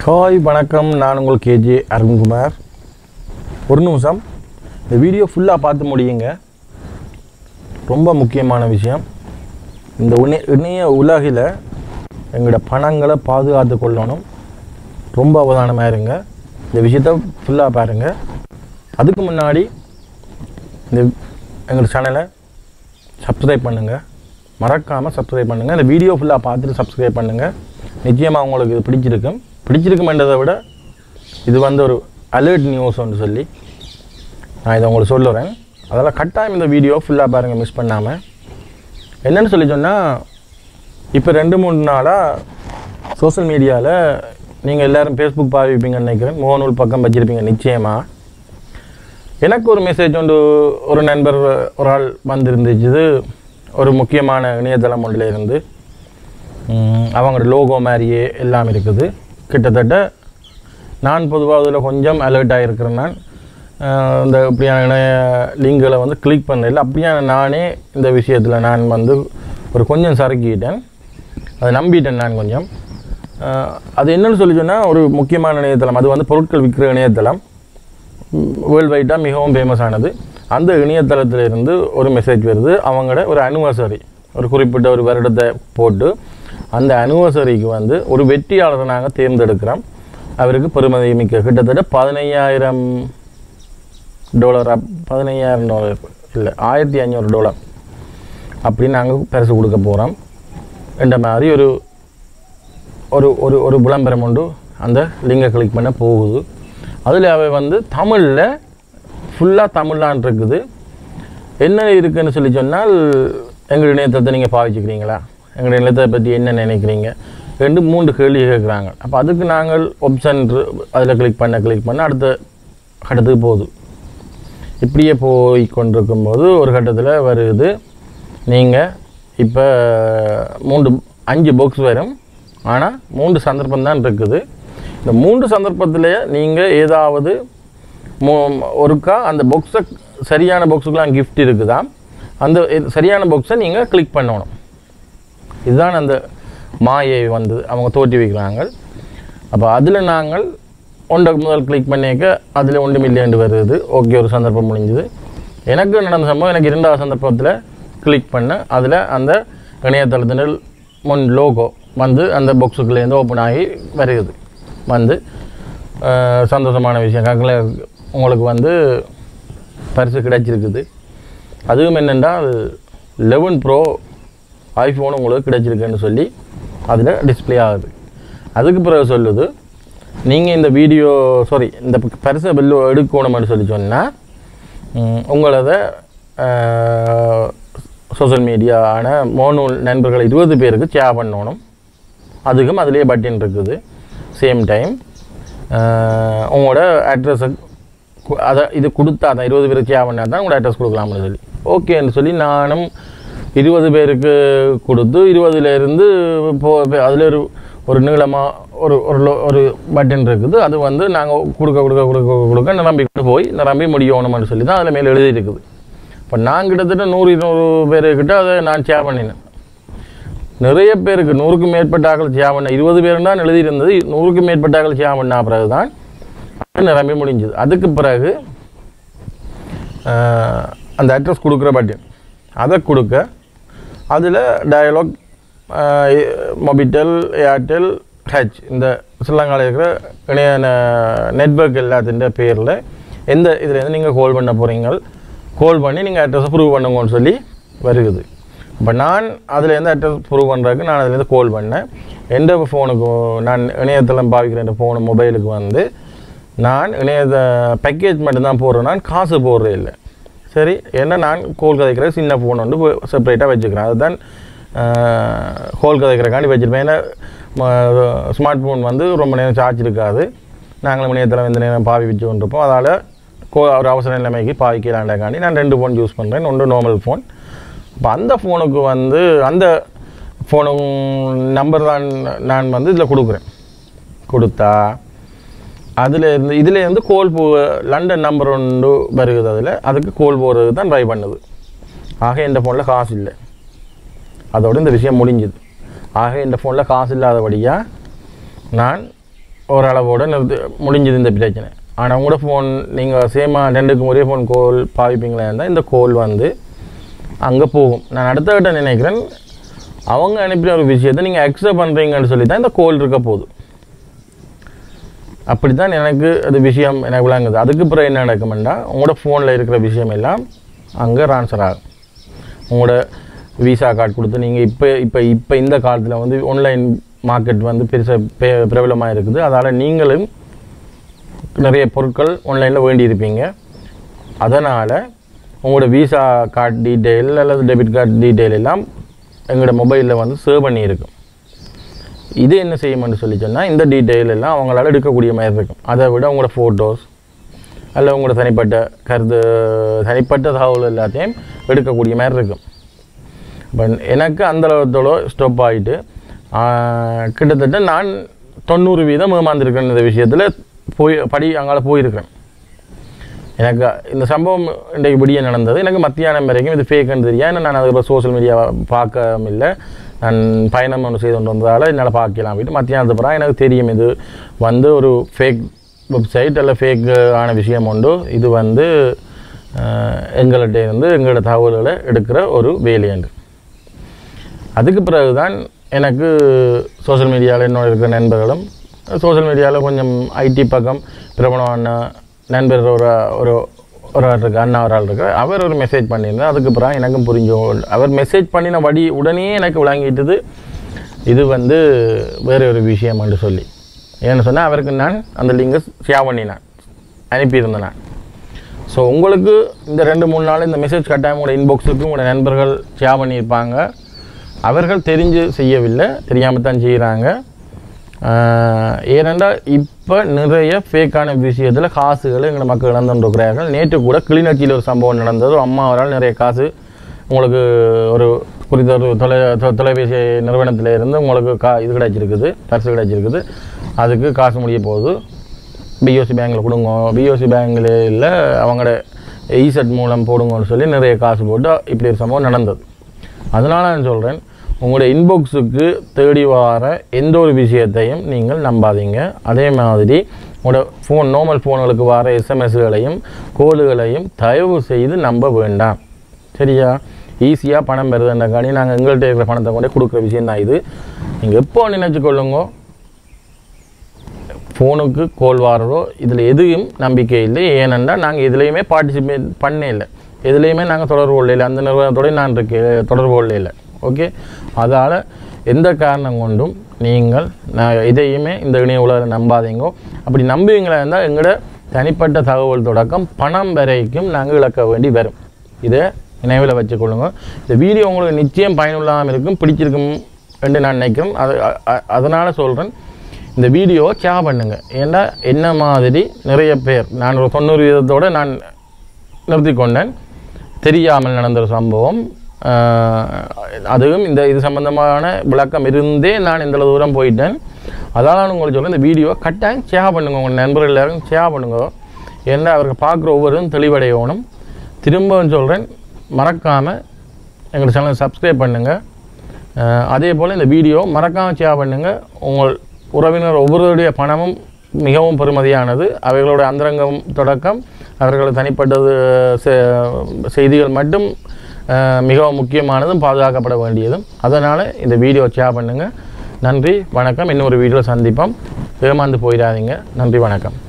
hi வணக்கம் நான் உங்கள் கேஜே அருண்குமார் ஒரு நிமிஷம் இந்த வீடியோ ஃபுல்லாக பார்த்து முடியுங்க ரொம்ப முக்கியமான விஷயம் இந்த இணைய இணைய உலகில் எங்களோட பணங்களை பாதுகாத்து கொள்ளணும் ரொம்ப அவதானமாக இருங்க இந்த விஷயத்த ஃபுல்லாக பாருங்கள் அதுக்கு முன்னாடி இந்த எங்கள் சேனலை சப்ஸ்கிரைப் பண்ணுங்கள் மறக்காமல் சப்ஸ்கிரைப் பண்ணுங்கள் இந்த வீடியோ ஃபுல்லாக பார்த்துட்டு சப்ஸ்கிரைப் பண்ணுங்கள் நிச்சயமாக உங்களுக்கு இது பிடிச்சிருக்கும் பிடிச்சிருக்குமென்றதை விட இது வந்து ஒரு அலர்ட் நியூஸ்னு சொல்லி நான் இதை உங்களுக்கு சொல்லுறேன் அதெல்லாம் கட்டாயம் இந்த வீடியோ ஃபுல்லாக பாருங்கள் மிஸ் பண்ணாமல் என்னன்னு சொல்லி சொன்னால் இப்போ ரெண்டு மூணு நாளாக சோஷியல் மீடியாவில் நீங்கள் எல்லோரும் ஃபேஸ்புக் பாவிப்பீங்கன்னு நினைக்கிறேன் முகநூல் பக்கம் வச்சுருப்பீங்க நிச்சயமாக எனக்கு ஒரு மெசேஜ் ஒன்று ஒரு நண்பர் ஒரு ஆள் வந்திருந்துச்சு ஒரு முக்கியமான இணையதளம் ஒன்றில் இருந்து ம், அவங்களோட லோகோ மாதிரியே எல்லாம் இருக்குது கிட்டத்தட்ட நான் பொதுவாக அதில் கொஞ்சம் அலர்ட்டாக இருக்கிறேன் நான் அஹ், இந்த இப்படியான இணைய லிங்களை வந்து கிளிக் பண்ணல அப்படியான நானே இந்த விஷயத்தில் நான் வந்து ஒரு கொஞ்சம் சறுக்கிட்டேன் அதை நம்பிட்டேன் நான் கொஞ்சம் அஹ், அது என்னன்னு சொல்லி சொன்னால் ஒரு முக்கியமான இணையதளம் அது வந்து பொருட்கள் விற்கிற இணையதளம் வேர்ல்டு வைட்டாக மிகவும் ஃபேமஸ் ஆனது அந்த இணையதளத்துல இருந்து ஒரு மெசேஜ் வருது அவங்களோட ஒரு அனிவர்சரி ஒரு குறிப்பிட்ட ஒரு வருடத்தை போட்டு அந்த அனிவர்சரிக்கு வந்து ஒரு வெற்றியாளரை நாங்கள் தேர்ந்தெடுக்கிறோம் அவருக்கு பெருமதி மிக்க கிட்டத்தட்ட பதினையாயிரம் டாலர் அப் பதினையாயிரம் டாலர் இல்லை ஆயிரத்தி ஐநூறு டாலர் அப்படி நாங்கள் பரிசு கொடுக்க போகிறோம் என்ற மாதிரி ஒரு ஒரு ஒரு ஒரு விளம்பரம் உண்டு அந்த லிங்கை கிளிக் பண்ண போகுது அதில் அவை வந்து தமிழில் ஃபுல்லாக தமிழ்லான் இருக்குது என்ன இருக்குன்னு சொல்லி சொன்னால் எங்கள் இணையத்தளத்தை நீங்கள் பாவிச்சுக்கிறீங்களா எங்கள் இணையத்தை பற்றி என்ன நினைக்கிறீங்க ரெண்டு மூன்று கேள்வி கேட்குறாங்க அப்போ அதுக்கு நாங்கள் ஆப்ஷன் அதில் கிளிக் பண்ண கிளிக் பண்ண அடுத்த கட்டத்துக்கு போகுது இப்படியே போய் கொண்டிருக்கும்போது ஒரு கட்டத்தில் வருது நீங்கள் இப்போ மூன்று அஞ்சு பாக்ஸ் வரும் ஆனால் மூன்று சந்தர்ப்பம் தான் இருக்குது இந்த மூன்று சந்தர்ப்பத்தில் நீங்கள் ஏதாவது மூ ஒருக்கா அந்த பாக்ஸை சரியான பாக்ஸுக்கெலாம் gift இருக்குதா அந்த இது- சரியான பாக்ஸை நீங்கள் கிளிக் பண்ணணும் இதுதான் அந்த மாயை வந்து அவங்க தோற்றி வைக்கிறாங்க அப்போ அதில் நாங்கள் ஒன்றுக்கு முதல் கிளிக் பண்ணிக்க அதில் ஒன்று மில்லியன் வருது ஓகே ஒரு சந்தர்ப்பம் முடிஞ்சுது எனக்கு நடந்த சம்பவம் எனக்கு இரண்டாவது சந்தர்ப்பத்தில் கிளிக் பண்ண அதில் அந்த இணையதளத்தினர் முன் லோகோ வந்து அந்த பாக்ஸுக்குள்ளேருந்து ஓப்பன் ஆகி வருகிறது வந்து அஹ், சந்தோஷமான விஷயம் காக்கில் உங்களுக்கு வந்து பரிசு கிடைச்சிருக்குது அதுவும் என்னென்றால் லெவன் ப்ரோ ஐஃபோன் உங்களுக்கு கிடைச்சிருக்குன்னு சொல்லி அதில் டிஸ்ப்ளே ஆகுது அதுக்கு பிறகு சொல்லுது நீங்கள் இந்த வீடியோ சாரி இந்த பரிசை பில்லு எடுக்கணும்னு சொல்லி சொன்னால் உங்களது சோஷியல் மீடியாவான மோனூல் நண்பர்கள் இருபது பேருக்கு ஷேர் பண்ணணும் அதுக்கும் அதிலே பட்டன் இருக்குது சேம் டைம் உங்களோட அட்ரஸை அதை இது கொடுத்தா தான் இருபது பேருக்கு ஷேர் பண்ணால் தான் உங்களோட அட்ரஸ் கொடுக்கலாம்னு சொல்லி ஓகேன்னு சொல்லி நானும் இருபது பேருக்கு கொடுத்து இருபதுலேருந்து போ அதில் ஒரு ஒரு நீளமாக ஒரு ஒரு லோ- ஒரு பட்டன் இருக்குது அது வந்து நாங்கள் கொடுக்க கொடுக்க கொடுக்க கொடுக்க நிரம்பி கொண்டு போய் நிரம்பி முடியணும்னு சொல்லி தான் அதில் மேலே எழுதி இருக்குது இப்போ நான் கிட்டத்தட்ட நூறு இருநூறு பேருக்கிட்ட அதை நான் ஷேர் பண்ணினேன் நிறைய பேருக்கு நூறுக்கும் மேற்பட்ட ஆக்கள் ஷேர் பண்ண இருபது பேர் தான் எழுதியிருந்தது நூறுக்கும் மேற்பட்ட ஆக்கள் ஷேர் பண்ண பிறகு தான் அது நிரம்பி முடிஞ்சுது அதுக்கு பிறகு ஆஹ், அந்த அட்ரஸ் கொடுக்குற பட்டன் அதை கொடுக்க அதில் டயலாக் மொபிட்டெல் ஏர்டெல் ஹெச் இந்த ஸ்ரீலங்காவில் இருக்கிற இணைய நெட்ஒர்க் எல்லாத்தின் பேரில் எந்த இதுலேருந்து நீங்கள் கால் பண்ண போகிறீங்க கால் பண்ணி நீங்கள் அட்ரஸை ப்ரூவ் பண்ணுங்கன்னு சொல்லி வருகுது இப்போ நான் அதில் எந்த அட்ரஸ் ப்ரூவ் பண்ணுறதுக்கு நான் அதுலேருந்து கால் பண்ணேன் எந்த ஃபோனுக்கு நான் இணையதளம் பாவிக்கிற என்ற ஃபோனு மொபைலுக்கு வந்து நான் இணையத பேக்கேஜ் மட்டும்தான் போடுறேன் நான் காசு போடுறே இல்லை சரி என்ன நான் கோல் கதைக்கிற சின்ன ஃபோன் வந்து செப்பரேட்டாக வச்சுக்கிறேன் அதுதான் கோல் கதைக்கிறக்காண்டி வச்சுருப்பேன் ஏன்னா ஸ்மார்ட் ஃபோன் வந்து ரொம்ப நேரம் சார்ஜ் இருக்காது நாங்களும் இணையதளம் எந்த நேரம் பாவி வச்சு கொண்டிருப்போம் அதால் கோ ஒரு அவசர நிலைமைக்கு பாவிக்கலாண்டக்காண்டி நான் ரெண்டு ஃபோன் யூஸ் பண்ணுறேன் ஒன்று நார்மல் ஃபோன் இப்போ அந்த ஃபோனுக்கு வந்து அந்த ஃபோனு நம்பர் தான் நான் வந்து இதில் கொடுக்குறேன் கொடுத்தா அதில் இருந்து இதில் இருந்து கோல் போ லண்டன் நம்பர் ஒன்று வருகுது அதில் அதுக்கு கோல் போகிறது தான் ட்ரை பண்ணுது ஆக இந்த ஃபோனில் காசு இல்லை அதோட இந்த விஷயம் முடிஞ்சுது ஆக இந்த ஃபோனில் காசு இல்லாதபடியாக நான் ஓரளவோட நிறுத்து முடிஞ்சது இந்த பிரச்சனை ஆனால் உங்களோட ஃபோன் நீங்கள் சேமாக ரெண்டுக்கும் ஒரே ஃபோன் கோல் பாவிப்பீங்களா இருந்தால் இந்த கோல் வந்து அங்கே போகும் நான் அடுத்த கிட்ட நினைக்கிறேன் அவங்க அனுப்பின ஒரு விஷயத்தை நீங்கள் அக்செப்ட் பண்ணுறீங்கன்னு சொல்லி தான் இந்த கோல் இருக்க போகுது அப்படி தான் எனக்கு அது விஷயம் எனக்கு விளங்குது அதுக்கு பிறகு என்ன நடக்குமெண்டா உங்களோட ஃபோனில் இருக்கிற விஷயம் எல்லாம் அங்கே ட்ரான்ஸ்ஃபர் ஆகும் உங்களோட விசா கார்டு கொடுத்து நீங்கள் இப்போ இப்போ இப்போ இந்த காலத்தில் வந்து ஆன்லைன் மார்க்கெட் வந்து பெருசாக பிரபலமாக இருக்குது அதால் நீங்களும் நிறைய பொருட்கள் ஆன்லைனில் வேண்டியிருப்பீங்க அதனால் உங்களோட விசா கார்டு டீட்டெயில் அல்லது டெபிட் கார்டு டீட்டெயில் எல்லாம் எங்களோட மொபைலில் வந்து சேவ் பண்ணியிருக்கும் இது என்ன செய்யும்னு சொல்லி சொன்னால் இந்த டீட்டெயில் எல்லாம் அவங்களால எடுக்கக்கூடிய மாதிரி இருக்கும் அதை விட உங்களோட ஃபோட்டோஸ் அல்ல உங்களோட தனிப்பட்ட கருத்து தனிப்பட்ட தகவல் எல்லாத்தையும் எடுக்கக்கூடிய மாதிரி இருக்கும் இப்போ எனக்கு அந்த அளவுத்தோட ஸ்டாப் ஆகிட்டு கிட்டத்தட்ட நான் தொண்ணூறு வீதம் ஏமாந்துருக்கேன் இந்த விஷயத்தில் போய் படி அங்கால போயிருக்கேன் எனக்கு இந்த சம்பவம் இன்றைக்கு விடிய நடந்தது எனக்கு மத்தியானம் வரைக்கும் இது ஃபேக்குன்னு தெரியும் ஏன்னா நான் அதுக்கப்புறம் சோஷியல் மீடியா பார்க்க இல்லை நான் பயணம் ஒன்று செய்து கொண்டு வந்ததால் என்னால் பார்க்கலாம் அப்படின்ட்டு மத்தியானத்துக்கு அப்புறம் எனக்கு தெரியும் இது வந்து ஒரு ஃபேக் வெப்சைட் அல்ல ஃபேக் ஆன விஷயம் உண்டு இது வந்து அஹ், எங்கள்கிட்ட இருந்து எங்களோட தகவல்களை எடுக்கிற ஒரு வேலையன்று அதுக்கு பிறகு தான் எனக்கு சோஷியல் மீடியாவில் என்னோட இருக்கிற நண்பர்களும் சோஷியல் மீடியாவில் கொஞ்சம் ஐடி பக்கம் பிரபலமான நண்பர் ஒரு ஒரு ஒரு ஆள் இருக்கு அண்ணா ஒரு ஆள் இருக்கு அவர் ஒரு மெசேஜ் பண்ணியிருந்தார் அதுக்கு பிறகு எனக்கும் புரிஞ்சோம் அவர் மெசேஜ் பண்ணின வடி உடனே எனக்கு விளங்கிட்டது இது வந்து வேறு ஒரு விஷயம் என்று சொல்லி ஏன்னு சொன்னால் அவருக்கு நான் அந்த லிங்கை ஷேர் பண்ணினேன் அனுப்பியிருந்தேன் நான் ஸோ உங்களுக்கு இந்த ரெண்டு மூணு நாள் இந்த மெசேஜ் கட்டாயம் உங்களோட இன்பாக்ஸுக்கு உங்களோட நண்பர்கள் ஷேர் பண்ணியிருப்பாங்க அவர்கள் தெரிஞ்சு செய்யவில்லை தெரியாமல் தான் செய்கிறாங்க ஏனென்றால் இப்போ நிறைய ஃபேக்கான விஷயத்தில் காசுகளை எங்கள் மக்கள் இழந்துருக்கிறார்கள் நேற்று கூட கிளிநொச்சியில் ஒரு சம்பவம் நடந்தது ஒரு அம்மாவரால் நிறைய காசு உங்களுக்கு ஒரு குறித்த ஒரு தொலை தொ- தொலைபேசி நிறுவனத்தில் இருந்து உங்களுக்கு கா இது கிடைச்சிருக்குது பரிசு கிடைச்சிருக்குது அதுக்கு காசு முடிய போகுது பிஓசி பேங்கில் கொடுங்க பிஓசி பேங்கில் இல்லை அவங்களோட இசெட் மூலம் போடுங்கன்னு சொல்லி நிறைய காசு போட்டு இப்படி ஒரு சம்பவம் நடந்தது அதனால நான் சொல்கிறேன் உங்களோட இன்பாக்ஸுக்கு தேடி வர எந்த ஒரு விஷயத்தையும் நீங்கள் நம்பாதீங்க அதே மாதிரி உங்களோட ஃபோன் நார்மல் ஃபோன்களுக்கு வர எஸ்எம்எஸ்களையும் கோடுகளையும் தயவு செய்து நம்ப வேண்டாம் சரியா ஈஸியாக பணம் பெறுதுன்றக்காண்டி நாங்கள் எங்கள்கிட்ட இருக்கிற பணத்தை கொண்டே கொடுக்குற விஷயம் தான் இது நீங்கள் எப்போ நினச்சிக்கொள்ளுங்க ஃபோனுக்கு கோல் வாரதோ இதில் எதுவும் நம்பிக்கை இல்லை ஏனென்றால் நாங்கள் எதுலேயுமே பார்ட்டிசிபேட் பண்ணே இல்லை எதுலேயுமே நாங்கள் தொடர்பு கொள்ள இல்லை அந்த நிறுவனத்தோட நான் இருக்க தொடர்பு கொள்ள இல்லை ஓகே அதால் எந்த காரணம் கொண்டும் நீங்கள் நான் இதையுமே இந்த இணைய உலகில் நம்பாதீங்க அப்படி நம்புவீங்களா இருந்தால் எங்களோட தனிப்பட்ட தகவல் தொடக்கம் பணம் வரைக்கும் நாங்கள் இழக்க வேண்டி வரும் இதை நினைவில் வச்சுக்கொள்ளுங்க இந்த வீடியோ உங்களுக்கு நிச்சயம் பயனுள்ளாமல் இருக்கும் பிடிச்சிருக்கும் என்று நான் நினைக்கிறேன் அது அதனால் சொல்கிறேன் இந்த வீடியோ ஷேர் பண்ணுங்க ஏன்னா என்ன மாதிரி நிறைய பேர் நான் ஒரு தொண்ணூறு வீதத்தோடு நான் நிறுத்தி கொண்டேன் தெரியாமல் நடந்த ஒரு சம்பவம் ஆஹ், அதுவும் இந்த இது சம்பந்தமான விளக்கம் இருந்தே நான் இந்த தூரம் போயிட்டேன் அதான் நான் உங்களுக்கு சொல்றேன் இந்த வீடியோ கட்டாயம் ஷேர் பண்ணுங்க உங்கள் நண்பர்கள் எல்லாரும் ஷேர் பண்ணுங்க ஏன்னா அவர்கள் பார்க்குற ஒவ்வொருவரும் தெளிவடையணும் திரும்பவும் சொல்கிறேன் மறக்காமல் எங்கள் சேனலை சப்ஸ்கிரைப் பண்ணுங்கள் அஹ் அதே போல் இந்த வீடியோ மறக்காமல் ஷேர் பண்ணுங்கள் உங்கள் உறவினர் ஒவ்வொருவருடைய பணமும் மிகவும் பெருமதியானது அவர்களோட அந்தரங்கம் தொடக்கம் அவர்களது தனிப்பட்டது செ- செய்திகள் மட்டும் அஹ், மிகவும் முக்கியமானதும் பாதுகாக்கப்பட வேண்டியதும் அதனால் இந்த வீடியோ ஷேர் பண்ணுங்கள் நன்றி வணக்கம் இன்னொரு வீடியோ சந்திப்போம் ஏமாந்து போயிடாதீங்க நன்றி வணக்கம்